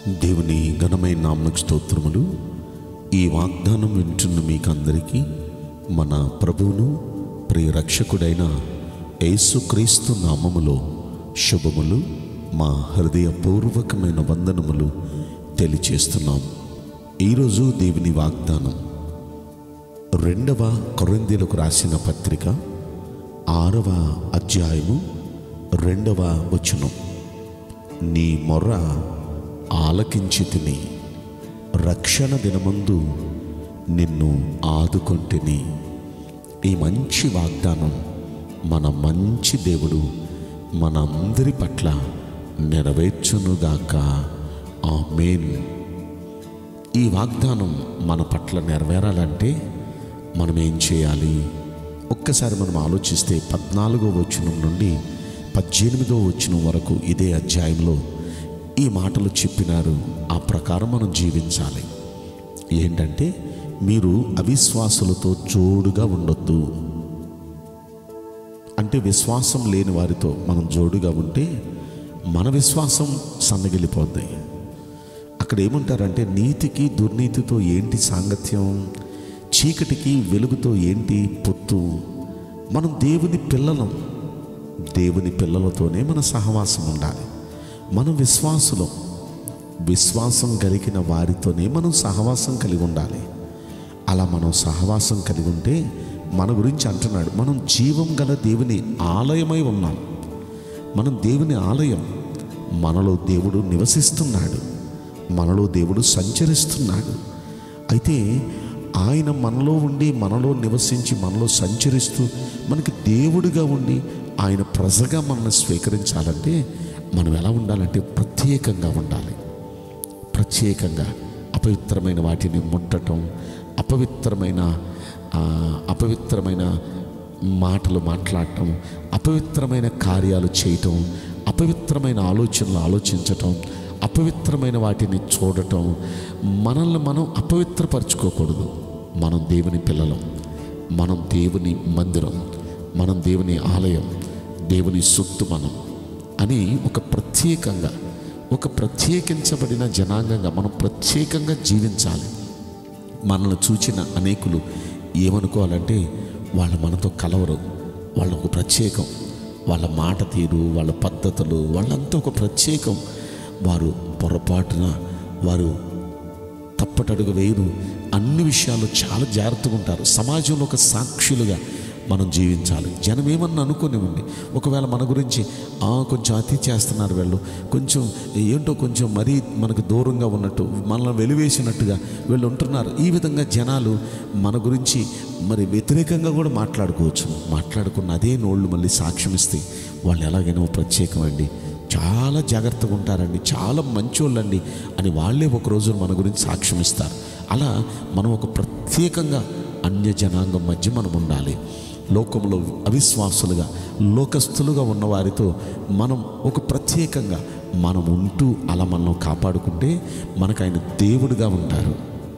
దేవుని ఘనమైన నామకు స్తోత్రములు ఈ వాగ్దానం వింటున్న మీకందరికీ మన ప్రభువును ప్రియ రక్షకుడైన యేసుక్రీస్తు నామములో శుభములు మా హృదయపూర్వకమైన వందనములు తెలియచేస్తున్నాం ఈరోజు దేవుని వాగ్దానం రెండవ కొరిందీలకు రాసిన పత్రిక ఆరవ అధ్యాయము రెండవ వచనం నీ మొర్ర ఆలకించి తిని రక్షణ దినమందు నిన్ను ఆదుకొంటిని ఈ మంచి వాగ్దానం మన మంచి దేవుడు మనందరి పట్ల నెరవేర్చునుగాక ఆమేన్ ఈ వాగ్దానం మన పట్ల నెరవేరాలంటే మనం ఏం చేయాలి ఒక్కసారి మనం ఆలోచిస్తే పద్నాలుగో వచనం నుండి పద్దెనిమిదో వచనం వరకు ఇదే అధ్యాయంలో ఈ మాటలు చెప్పినారు ఆ ప్రకారం మనం జీవించాలి ఏంటంటే మీరు అవిశ్వాసులతో జోడుగా ఉండొద్దు అంటే విశ్వాసం లేని వారితో మనం జోడుగా ఉంటే మన విశ్వాసం సన్నగిలిపోద్ది అక్కడ ఏమంటారంటే నీతికి దుర్నీతితో ఏంటి సాంగత్యం చీకటికి వెలుగుతో ఏంటి పొత్తు మనం దేవుని పిల్లలం దేవుని పిల్లలతోనే మన సహవాసం ఉండాలి మనం విశ్వాసులం విశ్వాసం కలిగిన వారితోనే మనం సహవాసం కలిగి ఉండాలి అలా మనం సహవాసం కలిగి ఉంటే మన గురించి అంటున్నాడు మనం జీవం గల దేవుని ఆలయమై ఉన్నాం మనం దేవుని ఆలయం మనలో దేవుడు నివసిస్తున్నాడు మనలో దేవుడు సంచరిస్తున్నాడు అయితే ఆయన మనలో ఉండి మనలో నివసించి మనలో సంచరిస్తూ మనకి దేవుడిగా ఉండి ఆయన ప్రజగా మనల్ని స్వీకరించాలంటే మనం ఎలా ఉండాలంటే ప్రత్యేకంగా ఉండాలి ప్రత్యేకంగా అపవిత్రమైన వాటిని ముట్టటం అపవిత్రమైన ఆ, అపవిత్రమైన మాటలు మాట్లాడటం అపవిత్రమైన కార్యాలు చేయటం అపవిత్రమైన ఆలోచనలు ఆలోచించటం అపవిత్రమైన వాటిని చూడటం మనల్ని మనం అపవిత్రపరచుకోకూడదు మనం దేవుని పిల్లలం మనం దేవుని మందిరం మనం దేవుని ఆలయం దేవుని సొత్తు మనం అని ఒక ప్రత్యేకంగా ఒక ప్రత్యేకించబడిన జనాంగంగా మనం ప్రత్యేకంగా జీవించాలి మనల్ని చూచిన అనేకులు ఏమనుకోవాలంటే వాళ్ళు మనతో కలవరు వాళ్ళు ఒక ప్రత్యేకం వాళ్ళ మాట తీరు వాళ్ళ పద్ధతులు వాళ్ళంతా ఒక ప్రత్యేకం వారు పొరపాటున వారు తప్పటడుగు వేయరు అన్ని విషయాల్లో చాలా జాగ్రత్తగా ఉంటారు సమాజంలో ఒక సాక్షులుగా మనం జీవించాలి జనం ఏమన్నా అనుకోనివ్వండి ఒకవేళ మన గురించి "ఆ, కొంచెం అతి చేస్తున్నారు వీళ్ళు కొంచెం ఏంటో కొంచెం మరీ మనకు దూరంగా ఉన్నట్టు మనల్ని వెలివేసినట్టుగా వీళ్ళు ఉంటున్నారు ఈ విధంగా జనాలు మన గురించి మరి వ్యతిరేకంగా కూడా మాట్లాడుకోవచ్చు మాట్లాడుకున్న అదే నోళ్ళు మళ్ళీ సాక్ష్యం ఇస్తే వాళ్ళు ఎలాగైనా ప్రత్యేకమండి చాలా జాగ్రత్తగా ఉంటారండి చాలా మంచోళ్ళండి అని వాళ్ళే ఒక రోజు మన గురించి సాక్ష్యం ఇస్తారు అలా మనం ఒక ప్రత్యేకంగా అన్య జనాంగం మధ్య మనం ఉండాలి లోకంలో అవిశ్వాసులుగా లోకస్తులుగా ఉన్న వారితో మనం ఒక ప్రత్యేకంగా మనం ఉంటూ అలా మనం కాపాడుకుంటే మనకు ఆయన దేవుడుగా ఉంటారు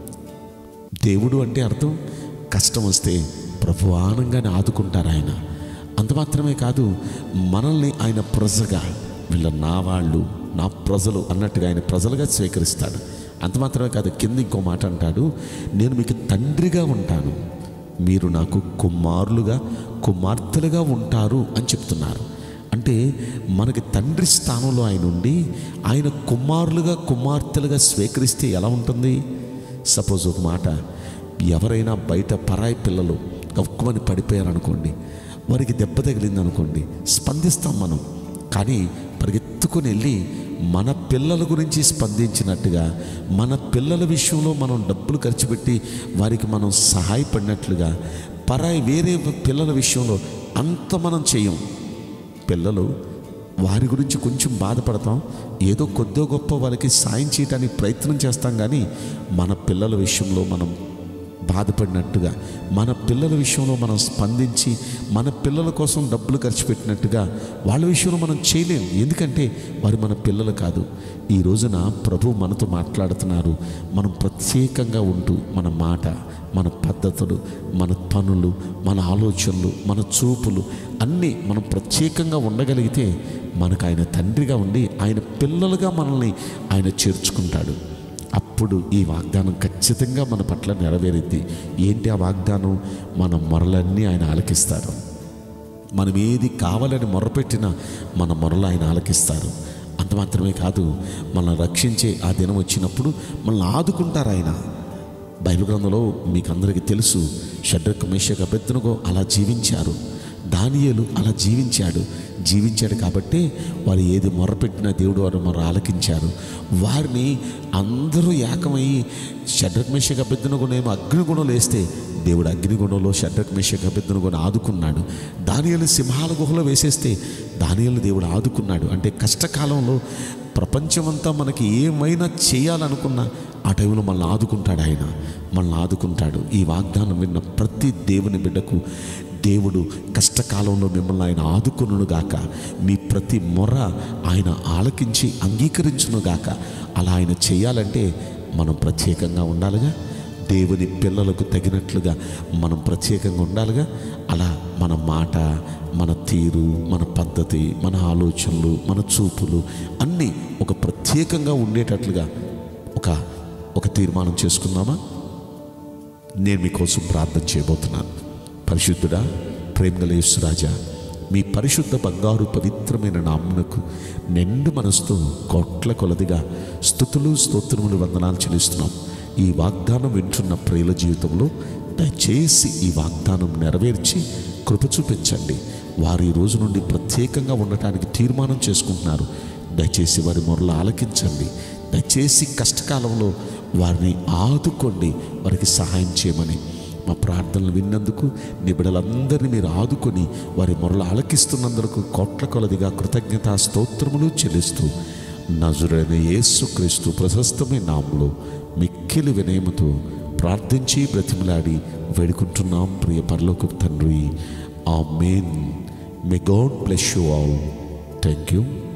దేవుడు అంటే అర్థం కష్టం వస్తే ప్రభు ఆనంగానే ఆదుకుంటారు ఆయన అంత మాత్రమే కాదు మనల్ని ఆయన ప్రజగా వీళ్ళ నా వాళ్ళు నా ప్రజలు అన్నట్టుగా ఆయన ప్రజలుగా స్వీకరిస్తాడు అంత మాత్రమే కాదు కింద ఇంకో మాట అంటాడు నేను మీకు తండ్రిగా ఉంటాను మీరు నాకు కుమారులుగా కుమార్తెలుగా ఉంటారు అని చెప్తున్నారు అంటే మనకి తండ్రి స్థానంలో ఆయన ఉండి ఆయన కుమారులుగా కుమార్తెలుగా స్వీకరిస్తే ఎలా ఉంటుంది సపోజ్ ఒక మాట ఎవరైనా బయట పరాయి పిల్లలు గక్కుమని పడిపోయారనుకోండి వారికి దెబ్బ తగిలింది అనుకోండి స్పందిస్తాం మనం కానీ పరిగెత్తుకొని వెళ్ళి మన పిల్లల గురించి స్పందించినట్టుగా మన పిల్లల విషయంలో మనం డబ్బులు ఖర్చు పెట్టి వారికి మనం సహాయపడినట్లుగా పరాయి వేరే పిల్లల విషయంలో అంత మనం చేయం పిల్లలు వారి గురించి కొంచెం బాధపడతాం ఏదో కొద్దో గొప్ప వాళ్ళకి సాయం చేయడానికి ప్రయత్నం చేస్తాం కానీ మన పిల్లల విషయంలో మనం బాధపడినట్టుగా మన పిల్లల విషయంలో మనం స్పందించి మన పిల్లల కోసం డబ్బులు ఖర్చు పెట్టినట్టుగా వాళ్ళ విషయంలో మనం చేయలేం ఎందుకంటే వారు మన పిల్లలు కాదు ఈ రోజున ప్రభు మనతో మాట్లాడుతున్నారు మనం ప్రత్యేకంగా ఉంటూ మన మాట మన పద్ధతులు మన పనులు మన ఆలోచనలు మన చూపులు అన్నీ మనం ప్రత్యేకంగా ఉండగలిగితే మనకు ఆయన తండ్రిగా ఉండి ఆయన పిల్లలుగా మనల్ని ఆయన చేర్చుకుంటాడు అప్పుడు ఈ వాగ్దానం ఖచ్చితంగా మన పట్ల నెరవేరుద్ది ఏంటి ఆ వాగ్దానం మన మొరలన్నీ ఆయన ఆలకిస్తారు మనం ఏది కావాలని మొరపెట్టినా మన మొరలు ఆయన ఆలకిస్తారు అంత మాత్రమే కాదు మనల్ని రక్షించే ఆ దినం వచ్చినప్పుడు మనల్ని ఆదుకుంటారు ఆయన బైబిల్ గ్రంథంలో మీకు అందరికీ తెలుసు షడ్రక్ మేషక పెద్దనుగో అలా జీవించారు దానియేలు అలా జీవించాడు జీవించాడు కాబట్టి వారు ఏది మొరపెట్టినా దేవుడు వారు మొర ఆలకించారు వారిని అందరూ ఏకమయ్యి షడ్రక్ మేషక పెద్దనుగుణేమో అగ్నిగుణంలో వేస్తే దేవుడు అగ్నిగుణంలో షడ్రక్ మేషక పెద్దనుగుణ ఆదుకున్నాడు దానియలు సింహాల గుహలో వేసేస్తే దానియలు దేవుడు ఆదుకున్నాడు అంటే కష్టకాలంలో ప్రపంచమంతా మనకి ఏమైనా చేయాలనుకున్నా ఆ టైంలో మనల్ని ఆదుకుంటాడు ఆయన మనల్ని ఆదుకుంటాడు ఈ వాగ్దానం విన్న ప్రతి దేవుని బిడ్డకు దేవుడు కష్టకాలంలో మిమ్మల్ని ఆయన ఆదుకును గాక మీ ప్రతి మొర ఆయన ఆలకించి అంగీకరించును గాక అలా ఆయన చేయాలంటే మనం ప్రత్యేకంగా ఉండాలిగా దేవుని పిల్లలకు తగినట్లుగా మనం ప్రత్యేకంగా ఉండాలిగా అలా మన మాట మన తీరు మన పద్ధతి మన ఆలోచనలు మన చూపులు అన్నీ ఒక ప్రత్యేకంగా ఉండేటట్లుగా ఒక ఒక తీర్మానం చేసుకుందామా నేను మీకోసం ప్రార్థన చేయబోతున్నాను పరిశుద్ధుడా ప్రేమగల యేసురాజా మీ పరిశుద్ధ బంగారు పవిత్రమైన నామునకు నిండు మనసుతో కోట్ల కొలదిగా స్థుతులు స్తోత్రములు వందనాలు చెల్లిస్తున్నాం ఈ వాగ్దానం వింటున్న ప్రియుల జీవితంలో దయచేసి ఈ వాగ్దానం నెరవేర్చి కృప చూపించండి వారు ఈ రోజు నుండి ప్రత్యేకంగా ఉండటానికి తీర్మానం చేసుకుంటున్నారు దయచేసి వారి మొరలు ఆలకించండి దయచేసి కష్టకాలంలో వారిని ఆదుకోండి వారికి సహాయం చేయమని మా ప్రార్థనలు విన్నందుకు నీ బిడ్డలందరినీ మీరు ఆదుకొని వారి మొరలు ఆలకిస్తున్నందుకు కోట్ల కొలదిగా కృతజ్ఞత స్తోత్రములు చెల్లిస్తూ నజురైన యేసుక్రీస్తు ప్రశస్తమైన నామంలో మిక్కిలి వినయముతో ప్రార్థించి బ్రతిమలాడి వేడుకుంటున్నాం ప్రియ పరలోక తండ్రి amen may God bless you all thank you